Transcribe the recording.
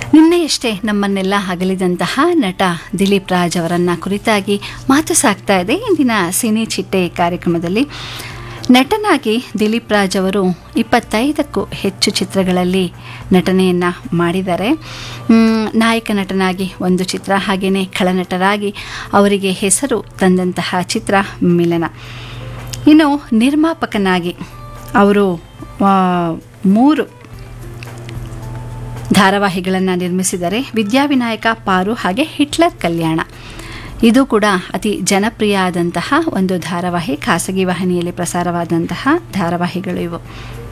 ನಿನ್ನೆಯಷ್ಟೇ ನಮ್ಮನ್ನೆಲ್ಲ ಅಗಲಿದಂತಹ ನಟ ದಿಲೀಪ್ ರಾಜ್ ಅವರನ್ನ ಕುರಿತಾಗಿ ಮಾತು ಸಾಕ್ತಾ ಇದೆ ಇಂದಿನ ಸಿನಿ ಚಿಟ್ಟೆ ಕಾರ್ಯಕ್ರಮದಲ್ಲಿ ನಟನಾಗಿ ದಿಲೀಪ್ ರಾಜ್ ಅವರು ಇಪ್ಪತ್ತೈದಕ್ಕೂ ಹೆಚ್ಚು ಚಿತ್ರಗಳಲ್ಲಿ ನಟನೆಯನ್ನು ಮಾಡಿದ್ದಾರೆ ಮ್, ನಾಯಕ ನಟನಾಗಿ ಒಂದು ಚಿತ್ರ ಹಾಗೆಯೇ ಖಳನಟರಾಗಿ ಅವರಿಗೆ ಹೆಸರು ತಂದಂತಹ ಚಿತ್ರ ಮಿಲನ ಇನ್ನು ನಿರ್ಮಾಪಕನಾಗಿ ಅವರು ಆ, ಮೂರು ಧಾರಾವಾಹಿಗಳನ್ನು ನಿರ್ಮಿಸಿದರೆ ವಿದ್ಯಾವಿನಾಯಕ ಪಾರು ಹಾಗೆ ಹಿಟ್ಲರ್ ಕಲ್ಯಾಣ ಇದು ಕೂಡ ಅತಿ ಜನಪ್ರಿಯ ಆದಂತಹ ಒಂದು ಧಾರಾವಾಹಿ ಖಾಸಗಿ ವಾಹಿನಿಯಲ್ಲಿ ಪ್ರಸಾರವಾದಂತಹ ಧಾರಾವಾಹಿಗಳು ಇವು